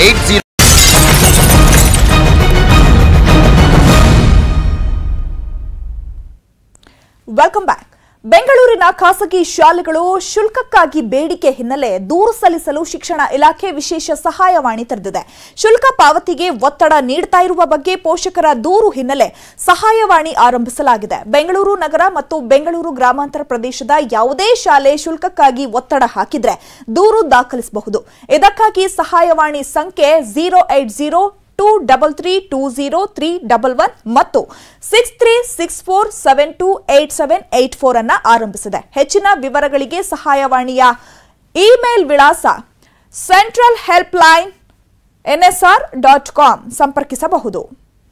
eight zero welcome back ಬೆಂಗಳೂರಿನ ಖಾಸಗಿ ಶಾಲೆಗಳು ಶುಲ್ಕಕ್ಕಾಗಿ ಬೇಡಿಕೆ ಹಿನ್ನೆಲೆ ದೂರು ಸಲ್ಲಿಸಲು ಶಿಕ್ಷಣ ಇಲಾಖೆ ವಿಶೇಷ ಸಹಾಯವಾಣಿ ತೆರೆದಿದೆ ಶುಲ್ಕ ಪಾವತಿಗೆ ಒತ್ತಡ ನೀಡ್ತಾ ಇರುವ ಬಗ್ಗೆ ಪೋಷಕರ ದೂರು ಹಿನ್ನೆಲೆ ಸಹಾಯವಾಣಿ ಆರಂಭಿಸಲಾಗಿದೆ ಬೆಂಗಳೂರು ನಗರ ಮತ್ತು ಬೆಂಗಳೂರು ಗ್ರಾಮಾಂತರ ಪ್ರದೇಶದ ಯಾವುದೇ ಶಾಲೆ ಶುಲ್ಕಕ್ಕಾಗಿ ಒತ್ತಡ ಹಾಕಿದ್ರೆ ದೂರು ದಾಖಲಿಸಬಹುದು ಇದಕ್ಕಾಗಿ ಸಹಾಯವಾಣಿ ಸಂಖ್ಯೆ zero eight zero two double three two zero three double one ಮತ್ತು six three six four seven two eight seven eight four ಅನ್ನ ಆರಂಭಿಸಿದೆ ಹೆಚ್ಚಿನ ವಿವರಗಳಿಗೆ ಸಹಾಯವಾಣಿಯ ಇಮೇಲ್ ವಿಳಾಸ central help line NSR dot com ಸಂಪರ್ಕಿಸಬಹುದು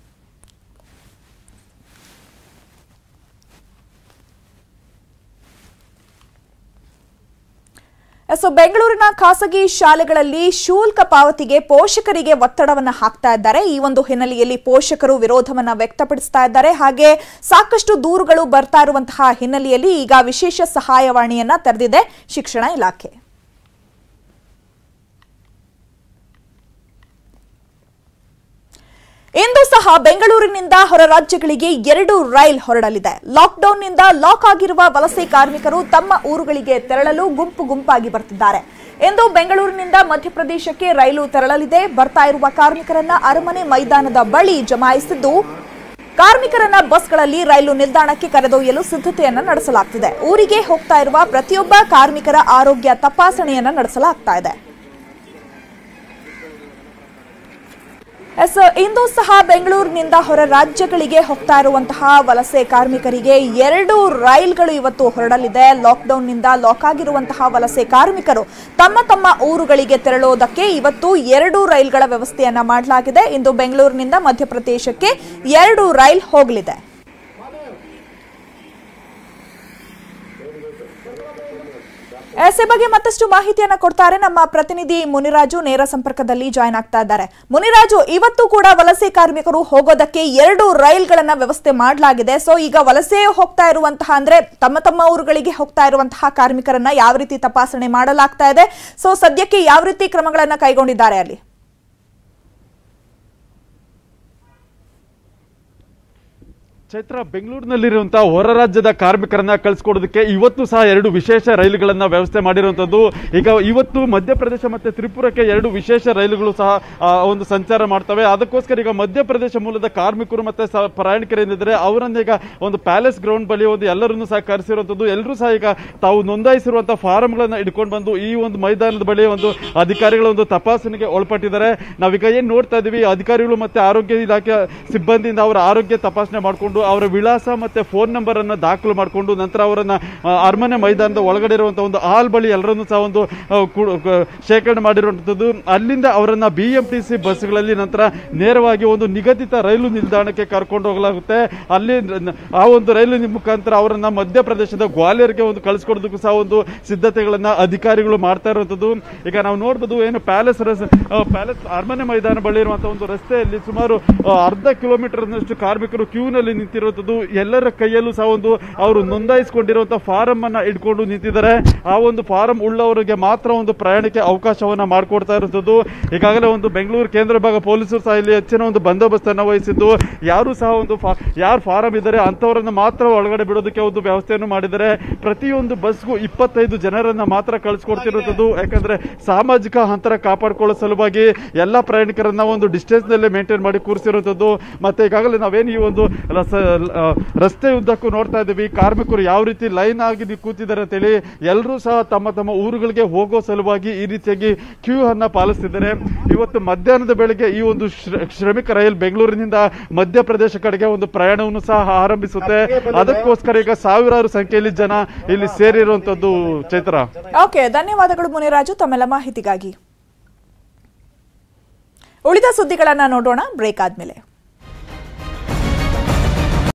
ಸೊ ಬೆಂಗಳೂರಿನ ಖಾಸಗಿ ಶಾಲೆಗಳಲ್ಲಿ ಶುಲ್ಕ ಪಾವತಿಗೆ ಪೋಷಕರಿಗೆ ಒತ್ತಡವನ್ನ ಹಾಕ್ತಾ ಇದ್ದಾರೆ ಈ ಒಂದು ಹಿನ್ನೆಲೆಯಲ್ಲಿ ಪೋಷಕರು ವಿರೋಧವನ್ನ ವ್ಯಕ್ತಪಡಿಸ್ತಾ ಇದ್ದಾರೆ ಹಾಗೆ ಸಾಕಷ್ಟು ದೂರುಗಳು ಬರ್ತಾ ಇರುವಂತಹ ಹಿನ್ನೆಲೆಯಲ್ಲಿ ಈಗ ವಿಶೇಷ ಸಹಾಯವಾಣಿಯನ್ನ ತೆರೆದಿದೆ ಶಿಕ್ಷಣ ಇಲಾಖೆ ಇಂದು ಸಹ ಬೆಂಗಳೂರಿನಿಂದ ಹೊರ ರಾಜ್ಯಗಳಿಗೆ ಎರಡು ರೈಲ್ ಹೊರಡಲಿದೆ ಲಾಕ್ಡೌನ್ನಿಂದ ಲಾಕ್ ಆಗಿರುವ ವಲಸೆ ಕಾರ್ಮಿಕರು ತಮ್ಮ ಊರುಗಳಿಗೆ ತೆರಳಲು ಗುಂಪು ಗುಂಪಾಗಿ ಬರ್ತಿದ್ದಾರೆ ಇಂದು ಬೆಂಗಳೂರಿನಿಂದ ಮಧ್ಯಪ್ರದೇಶಕ್ಕೆ ರೈಲು ತೆರಳಲಿದೆ ಬರ್ತಾ ಇರುವ ಕಾರ್ಮಿಕರನ್ನ ಅರಮನೆ ಮೈದಾನದ ಬಳಿ ಜಮಾಯಿಸಿದ್ದು ಕಾರ್ಮಿಕರನ್ನ ಬಸ್ಗಳಲ್ಲಿ ರೈಲು ನಿಲ್ದಾಣಕ್ಕೆ ಕರೆದೊಯ್ಯಲು ಸಿದ್ಧತೆಯನ್ನ ನಡೆಸಲಾಗ್ತಿದೆ ಊರಿಗೆ ಹೋಗ್ತಾ ಇರುವ ಪ್ರತಿಯೊಬ್ಬ ಕಾರ್ಮಿಕರ ಆರೋಗ್ಯ ತಪಾಸಣೆಯನ್ನ ನಡೆಸಲಾಗ್ತಾ ಇದೆ ಎಸ್ ಇಂದು ಸಹ ಬೆಂಗಳೂರಿನಿಂದ ಹೊರ ರಾಜ್ಯಗಳಿಗೆ ಹೋಗ್ತಾ ಇರುವಂತಹ ವಲಸೆ ಕಾರ್ಮಿಕರಿಗೆ ಎರಡು ರೈಲ್ಗಳು ಇವತ್ತು ಹೊರಡಲಿದೆ ಲಾಕ್ಡೌನ್ನಿಂದ ಲಾಕ್ ಆಗಿರುವಂತಹ ವಲಸೆ ಕಾರ್ಮಿಕರು ತಮ್ಮ ತಮ್ಮ ಊರುಗಳಿಗೆ ತೆರಳೋದಕ್ಕೆ ಇವತ್ತು ಎರಡು ರೈಲ್ಗಳ ವ್ಯವಸ್ಥೆಯನ್ನ ಮಾಡಲಾಗಿದೆ ಇಂದು ಬೆಂಗಳೂರಿನಿಂದ ಮಧ್ಯಪ್ರದೇಶಕ್ಕೆ ಎರಡು ರೈಲ್ ಹೋಗಲಿದೆ ಎಸ್ ಈ ಬಗ್ಗೆ ಮತ್ತಷ್ಟು ಮಾಹಿತಿಯನ್ನ ಕೊಡ್ತಾರೆ ನಮ್ಮ ಪ್ರತಿನಿಧಿ ಮುನಿರಾಜು ನೇರ ಸಂಪರ್ಕದಲ್ಲಿ ಜಾಯ್ನ್ ಆಗ್ತಾ ಇದ್ದಾರೆ ಮುನಿರಾಜು ಇವತ್ತು ಕೂಡ ವಲಸೆ ಕಾರ್ಮಿಕರು ಹೋಗೋದಕ್ಕೆ ಎರಡು ರೈಲ್ಗಳನ್ನ ವ್ಯವಸ್ಥೆ ಮಾಡಲಾಗಿದೆ ಸೊ ಈಗ ವಲಸೆ ಹೋಗ್ತಾ ಇರುವಂತಹ ಅಂದ್ರೆ ತಮ್ಮ ತಮ್ಮ ಊರುಗಳಿಗೆ ಹೋಗ್ತಾ ಇರುವಂತಹ ಕಾರ್ಮಿಕರನ್ನ ಯಾವ ರೀತಿ ತಪಾಸಣೆ ಮಾಡಲಾಗ್ತಾ ಇದೆ ಸೊ ಸದ್ಯಕ್ಕೆ ಯಾವ ರೀತಿ ಕ್ರಮಗಳನ್ನ ಕೈಗೊಂಡಿದ್ದಾರೆ ಅಲ್ಲಿ ಚೈತ್ರ ಬೆಂಗಳೂರಿನಲ್ಲಿರುವಂತಹ ಹೊರ ರಾಜ್ಯದ ಕಾರ್ಮಿಕರನ್ನ ಕಳಿಸ್ಕೊಡೋದಕ್ಕೆ ಇವತ್ತು ಸಹ ಎರಡು ವಿಶೇಷ ರೈಲುಗಳನ್ನ ವ್ಯವಸ್ಥೆ ಮಾಡಿರುವಂತದ್ದು ಈಗ ಇವತ್ತು ಮಧ್ಯಪ್ರದೇಶ ಮತ್ತೆ ತ್ರಿಪುರಕ್ಕೆ ಎರಡು ವಿಶೇಷ ರೈಲುಗಳು ಸಹ ಆ, ಒಂದು ಸಂಚಾರ ಮಾಡ್ತವೆ ಅದಕ್ಕೋಸ್ಕರ ಈಗ ಮಧ್ಯಪ್ರದೇಶ ಮೂಲದ ಕಾರ್ಮಿಕರು ಮತ್ತೆ ಸ- ಪ್ರಯಾಣಿಕರೇನಿದ್ದಾರೆ ಅವರನ್ನ ಈಗ ಒಂದು ಪ್ಯಾಲೇಸ್ ಗ್ರೌಂಡ್ ಬಳಿ ಒಂದು ಎಲ್ಲರನ್ನು ಸಹ ಕರೆಸಿರುವಂತದ್ದು ಎಲ್ಲರೂ ಸಹ ಈಗ ತಾವು ನೋಂದಾಯಿಸಿರುವಂತಹ ಫಾರಂಗಳನ್ನ ಇಟ್ಕೊಂಡು ಬಂದು ಈ ಒಂದು ಮೈದಾನದ ಬಳಿ ಒಂದು ಅಧಿಕಾರಿಗಳ ಒಂದು ತಪಾಸಣೆಗೆ ಒಳಪಟ್ಟಿದ್ದಾರೆ ನಾವೀಗ ಏನ್ ನೋಡ್ತಾ ಇದೀವಿ ಅಧಿಕಾರಿಗಳು ಮತ್ತೆ ಆರೋಗ್ಯ ಇಲಾಖೆ ಸಿಬ್ಬಂದಿಯಿಂದ ಅವರ ಆರೋಗ್ಯ ತಪಾಸಣೆ ಮಾಡಿಕೊಂಡು ಅವರ ವಿಳಾಸ ಮತ್ತೆ ಫೋನ್ ನಂಬರ್ ಅನ್ನ ದಾಖಲು ಮಾಡಿಕೊಂಡು ನಂತರ ಅವರನ್ನ ಆ, ಅರಮನೆ ಮೈದಾನದ ಒಳಗಡೆ ಇರುವಂತಹ ಒಂದು ಹಾಲ್ ಬಳಿ ಎಲ್ಲರನ್ನು ಸಹ ಒಂದು ಆ, ಕೂಡು- ಕ- ಶೇಖರಣೆ ಮಾಡಿರುವಂತದ್ದು ಅಲ್ಲಿಂದ ಅವರನ್ನ ಬಿ ಎಂ ಟಿ ಸಿ ಬಸ್ಗಳಲ್ಲಿ ನಂತರ ನೇರವಾಗಿ ಒಂದು ನಿಗದಿತ ರೈಲು ನಿಲ್ದಾಣಕ್ಕೆ ಕರ್ಕೊಂಡು ಹೋಗಲಾಗುತ್ತೆ ಅಲ್ಲಿ ನ- ಆ ಒಂದು ರೈಲು ನಿ- ಮುಖಾಂತರ ಅವರನ್ನ ಮಧ್ಯಪ್ರದೇಶದ ಗ್ವಾಲಿಯರ್ಗೆ ಒಂದು ಕಳಿಸ್ಕೊಡೋದಕ್ಕೂ ಸಹ ಒಂದು ಸಿದ್ಧತೆಗಳನ್ನ ಅಧಿಕಾರಿಗಳು ಮಾಡ್ತಾ ಇರುವಂತದ್ದು ಈಗ ನಾವು ನೋಡ್ಬೋದು ಏನು ಪ್ಯಾಲೇಸ್ ಪ್ಯಾಲೇಸ್ ಅರಮನೆ ಮೈದಾನ ಬಳಿ ಇರುವಂತಹ ಒಂದು ರಸ್ತೆಯಲ್ಲಿ ಸುಮಾರು ಆ, ಅರ್ಧ ಕಿಲೋಮೀಟರ್ನಷ್ಟು ಕಾರ್ಮಿಕರು ಕ್ಯೂನಲ್ಲಿ ನಿಂತಿರುವಂತದ್ದು ಎಲ್ಲರ ಕೈಯಲ್ಲೂ ಸಹ ಒಂದು ಅವರು ನೋಂದಾಯಿಸಿಕೊಂಡಿರುವಂತಹ ಫಾರಂ ಅನ್ನ ಇಟ್ಕೊಂಡು ನಿಂತಿದ್ದಾರೆ ಆ ಒಂದು ಫಾರಂ ಉಳ್ಳವರಿಗೆ ಮಾತ್ರ ಒಂದು ಪ್ರಯಾಣಕ್ಕೆ ಅವಕಾಶವನ್ನ ಮಾಡಿಕೊಡ್ತಾ ಇರುವಂತದ್ದು ಈಗಾಗಲೇ ಒಂದು ಬೆಂಗಳೂರು ಕೇಂದ್ರ ಭಾಗ ಪೊಲೀಸರು ಸಹ ಇಲ್ಲಿ ಹೆಚ್ಚಿನ ಒಂದು ಬಂದೋಬಸ್ತ್ ಅನ್ನ ವಹಿಸಿದ್ದು ಯಾರು ಸಹ ಒಂದು ಯಾರು ಫಾರಂ ಇದ್ದಾರೆ ಅಂತವರನ್ನ ಮಾತ್ರ ಒಳಗಡೆ ಬಿಡೋದಕ್ಕೆ ಒಂದು ವ್ಯವಸ್ಥೆಯನ್ನು ಮಾಡಿದ್ದಾರೆ ಪ್ರತಿಯೊಂದು ಬಸ್ಗೂ ಇಪ್ಪತ್ತೈದು ಜನರನ್ನ ಮಾತ್ರ ಕಳಿಸ್ಕೊಡ್ತಿರುವಂತದ್ದು ಯಾಕಂದ್ರೆ ಸಾಮಾಜಿಕ ಅಂತರ ಕಾಪಾಡಿಕೊಳ್ಳೋ ಸಲುವಾಗಿ ಎಲ್ಲ ಪ್ರಯಾಣಿಕರನ್ನ ಒಂದು ಡಿಸ್ಟೆನ್ಸ್ ನಲ್ಲೇ ಮೇಂಟೈನ್ ಮಾಡಿ ಕೂರಿಸಿರುವಂತದ್ದು ಮತ್ತೆ ಈಗಾಗಲೇ ನಾವೇನು ಈ ಒಂದು ರಸ- ಆ, ರಸ್ತೆ ಉದ್ದಕ್ಕೂ ನೋಡ್ತಾ ಇದ್ದೀವಿ ಕಾರ್ಮಿಕರು ಯಾವ ರೀತಿ ಲೈನ್ ಆಗಿ ನಿ- ಕೂತಿದ್ದಾರೆ ಅಂತೇಳಿ ಎಲ್ಲರೂ ಸಹ ತಮ್ಮ ತಮ್ಮ ಊರುಗಳಿಗೆ ಹೋಗೋ ಸಲುವಾಗಿ ಈ ರೀತಿಯಾಗಿ ಕ್ಯೂ ಅನ್ನ ಪಾಲಿಸ್ತಿದ್ದಾರೆ ಇವತ್ತು ಮಧ್ಯಾಹ್ನದ ಬೆಳಗ್ಗೆ ಈ ಒಂದು ಶ್ರ- ಶ್ರಮಿಕ ರೈಲ್ ಬೆಂಗಳೂರಿನಿಂದ ಮಧ್ಯಪ್ರದೇಶ ಕಡೆಗೆ ಒಂದು ಪ್ರಯಾಣವನ್ನು ಸಹ ಆರಂಭಿಸುತ್ತೆ ಅದಕ್ಕೋಸ್ಕರ ಈಗ ಸಾವಿರಾರು ಸಂಖ್ಯೆಯಲ್ಲಿ ಜನ ಇಲ್ಲಿ ಸೇರಿರುವಂತದ್ದು ಚೈತ್ರ ಓಕೆ ಧನ್ಯವಾದಗಳು ಮುನಿರಾಜು ತಮ್ಮೆಲ್ಲ ಮಾಹಿತಿಗಾಗಿ ಉಳಿದ ಸುದ್ದಿಗಳನ್ನ ನೋಡೋಣ ಬ್ರೇಕ್ ಆದ್ಮೇಲೆ